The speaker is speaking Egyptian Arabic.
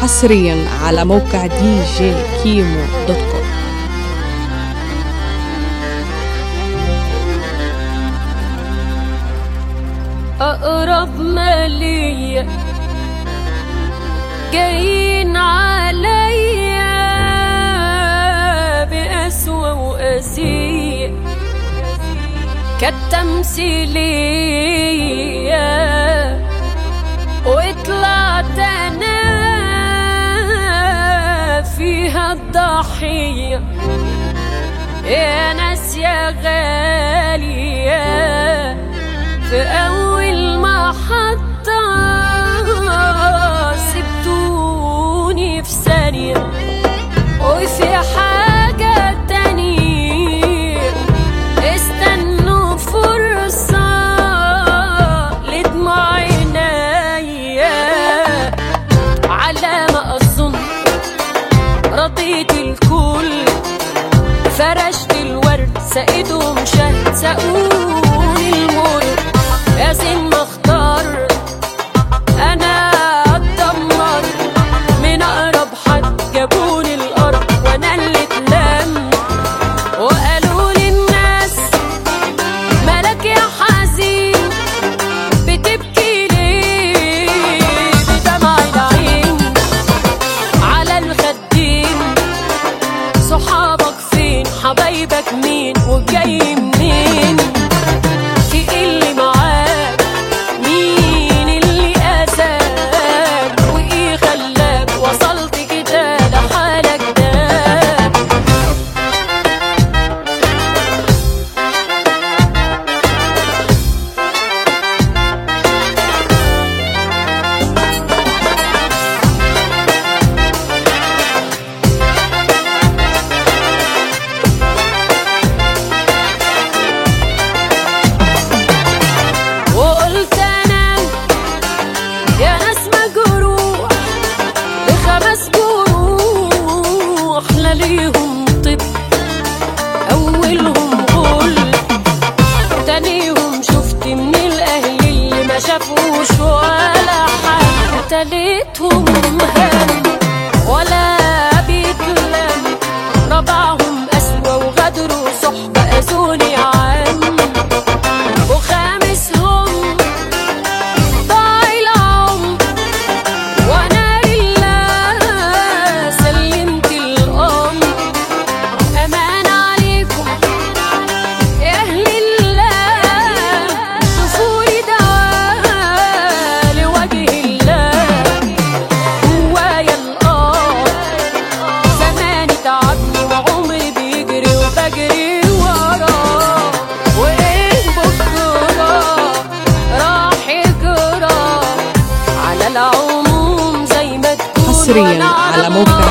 حصريا على موقع دي جي كيمو دوت كوم أقرب ما ليا جايين عليا بأسوأ وأذية كانت تمثيلية وطلعت أنا فيها الضحية يا ناس يا غالية في أول محطة سبتوني في ثانية وفي حاجة تانية استنوا فرصة لدموع عينيا على ما أظن رضيت الكل فرشت الورد سقيتهم شهد سقوني المر يا سن ما اختار انا اتدمر من اقرب حد جابوني الارض وانا اللي اتلم وقالوا لي الناس مالك يا حزين بتبكي ليه بدمع العين على الخدين صحابك فين حبايبك مين وجاي منين في اللي معاك مين اللي اذاك وايه خلاك وصلت كده لحالك ده وقلت انا يا ناس مجروح بخمس جروح لا ليهم طب اولهم غل تانيهم شفت من الاهل اللي ما شافوش ولا حد تالتهم هم ولا بيتلم ربعهم اسوا وغدروا صحبه اذوني عم وخامسهم ضاع العمر وانا لله سلمت الامر امان عليكم يا اهل الله شوفولي دعاء لوجه الله جوايا القمر زماني تعبني وعمري بيجري وبجري وراه وايه بكره راح يجرى على العموم زي ما تكون حصريا وأنا على موقع